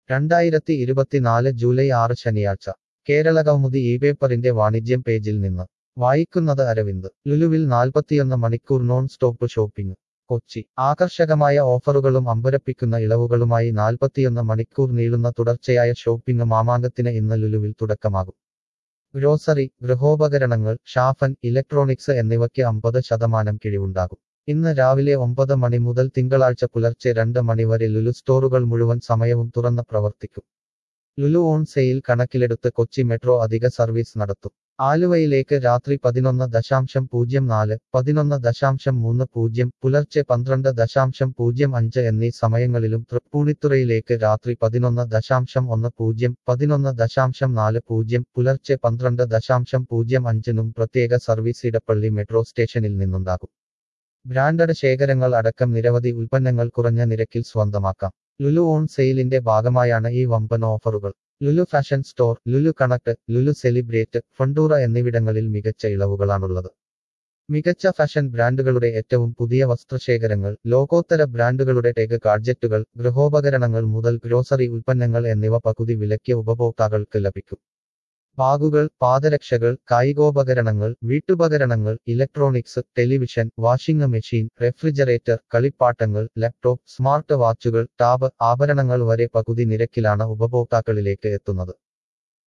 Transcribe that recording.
രണ്ടായിരത്തി ഇരുപത്തിനാല് ജൂലൈ ആറ് ശനിയാഴ്ച കേരളകൗമുദി ഈ പേപ്പറിന്റെ വാണിജ്യം പേജിൽ നിന്ന് വായിക്കുന്നത് അരവിന്ദ് ലുലുവിൽ നാൽപ്പത്തിയൊന്ന് മണിക്കൂർ നോൺ സ്റ്റോപ്പ് ഷോപ്പിംഗ് കൊച്ചി ആകർഷകമായ ഓഫറുകളും അമ്പരപ്പിക്കുന്ന ഇളവുകളുമായി നാൽപ്പത്തിയൊന്ന് മണിക്കൂർ നീളുന്ന തുടർച്ചയായ ഷോപ്പിംഗ് മാമാങ്കത്തിന് ഇന്ന് ലുലുവിൽ തുടക്കമാകും ഗ്രോസറി ഗൃഹോപകരണങ്ങൾ ഷാഫൻ ഇലക്ട്രോണിക്സ് എന്നിവയ്ക്ക് അമ്പത് ശതമാനം കിഴിവുണ്ടാകും ഇന്ന് രാവിലെ ഒമ്പത് മണി മുതൽ തിങ്കളാഴ്ച പുലർച്ചെ രണ്ട് മണി വരെ ലുലു സ്റ്റോറുകൾ മുഴുവൻ സമയവും തുറന്ന് പ്രവർത്തിക്കും ലുലു ഓൺ സെയിൽ കണക്കിലെടുത്ത് കൊച്ചി മെട്രോ അധിക സർവീസ് നടത്തും ആലുവയിലേക്ക് രാത്രി പതിനൊന്ന് ദശാംശം പൂജ്യം നാല് പതിനൊന്ന് ദശാംശം മൂന്ന് പൂജ്യം പുലർച്ചെ പന്ത്രണ്ട് ദശാംശം പൂജ്യം അഞ്ച് എന്നീ സമയങ്ങളിലും തൃപ്പൂണിത്തുറയിലേക്ക് രാത്രി പതിനൊന്ന് ദശാംശം ഒന്ന് പൂജ്യം പതിനൊന്ന് ദശാംശം നാല് പൂജ്യം പുലർച്ചെ പന്ത്രണ്ട് ദശാംശം പൂജ്യം അഞ്ചിനും പ്രത്യേക സർവീസ് ഇടപ്പള്ളി മെട്രോ സ്റ്റേഷനിൽ നിന്നുണ്ടാകും ബ്രാൻഡഡ് ശേഖരങ്ങൾ അടക്കം നിരവധി ഉൽപ്പന്നങ്ങൾ കുറഞ്ഞ നിരക്കിൽ സ്വന്തമാക്കാം ലുലു ഓൺ സെയിലിന്റെ ഭാഗമായാണ് ഈ വമ്പൻ ഓഫറുകൾ Lulu fashion store Lulu connect Lulu celebrate Funtura എന്നിവിടങ്ങളിൽ മികച്ച ഇളവുകളാണുള്ളത് മികച്ച ഫാഷൻ ബ്രാൻഡുകളുടെ ഏറ്റവും പുതിയ വസ്ത്രശേഖരങ്ങൾ ലോകോത്തര ബ്രാൻഡുകളുടെ ടെക് ഗാഡ്ജറ്റുകൾ ഗൃഹോപകരണങ്ങൾ മുതൽ ഗ്രോസറി ഉൽപ്പന്നങ്ങൾ എന്നിവ പകുതി വിലയ്ക്ക് ഉപഭോക്താക്കൾക്ക് ലഭിക്കും ബാഗുകൾ പാദരക്ഷകൾ കായികോപകരണങ്ങൾ വീട്ടുപകരണങ്ങൾ electronics television washing machine refrigerator കളിപ്പാട്ടങ്ങൾ ലാപ്ടോപ്പ് സ്മാർട്ട് വാച്ചുകൾ ടാബ് ആഭരണങ്ങൾ വരെ പകുതി നിരക്കിലാണ് ഉപഭോക്താക്കളിലേക്ക് എത്തുന്നത്